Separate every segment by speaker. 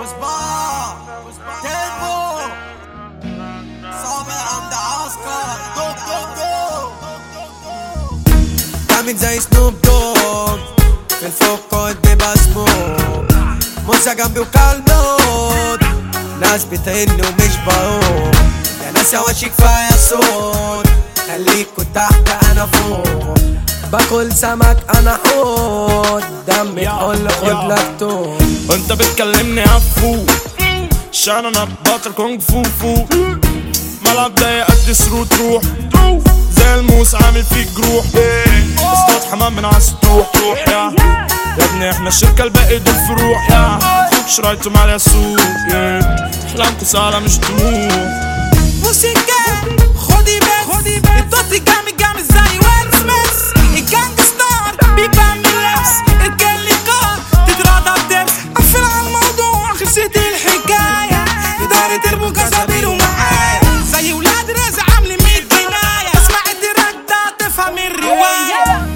Speaker 1: صباح تيمبو صابع عند عسكر دوب دوب دوب عامل زي سنوب دوغ في الفوق كنت بسموك موزة جنبي وكالنوت ناس بتهن ومش بروح يا ناس يا وشي كفاية صوت خليكوا تحت انا فوق باكل سمك انا حوت دمي تقول خد لك توت
Speaker 2: وانت بتكلمني عفو عشان انا بطل كونغ فو فو ملعب ضيق قد سرو تروح زي الموس عامل فيك جروح اصطاد حمام من على السطوح يا يا ابني احنا الشركة الباقي دول فروح يا شرايطهم على السوق يا. احلامكوا سهلة مش طموح
Speaker 3: موسيقى خدي بس خدي بس التوتي جامد جامد زي ويل سميث الجانج ستار بيبان من اللبس الكل كار تتراضى بدبس قفل على الموضوع خلصت الحكاية إدارة البوكا سابيرو معايا زي ولاد رزق عاملين مية جناية اسمع التراك ده تفهم الرواية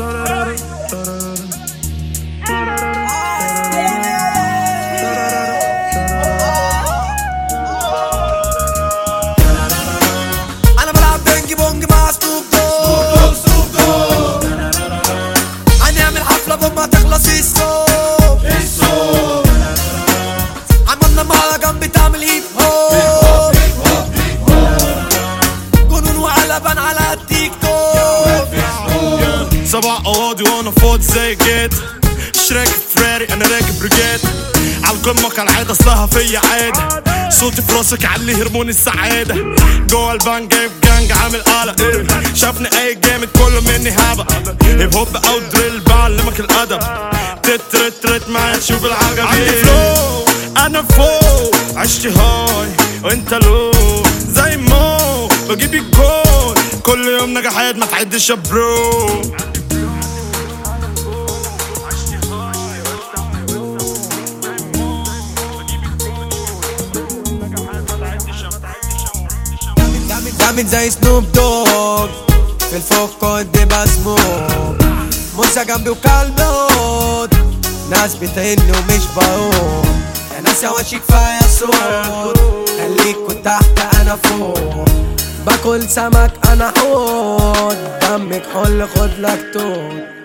Speaker 1: انا بلعب بينج بونج مع سنوب دوغ هنعمل حفلة بما تخلص الصوب عملنا مهرجان بتعمل هيب هوب جنون وقلبان على التيك توك
Speaker 2: سبع قواضي وانا فاضي زي جيت مش راكب فراري انا راكب بريجيت على القمة كالعادة اصلها فيا عادة صوتي في راسك علي هرمون السعادة جوه البان جايب جانج عامل قلق إيه. شافني اي جامد كله مني هبق هيب هوب او دريل بعلمك الادب تت ترت ترت معايا تشوف العجب عندي فلو انا فوق عشتي هاي وانت لو زي مو بجيب الجول كل يوم نجاحات ما تعدش يا برو
Speaker 1: جامد زي سنوب دوغ في الفوق كنت بسموك موزة جنبي وكالنوت ناس بتهن ومش بروح يا ناس يا وشي كفاية صوت خليكوا تحت انا فوق باكل سمك انا حوت دمك حل خد لك توت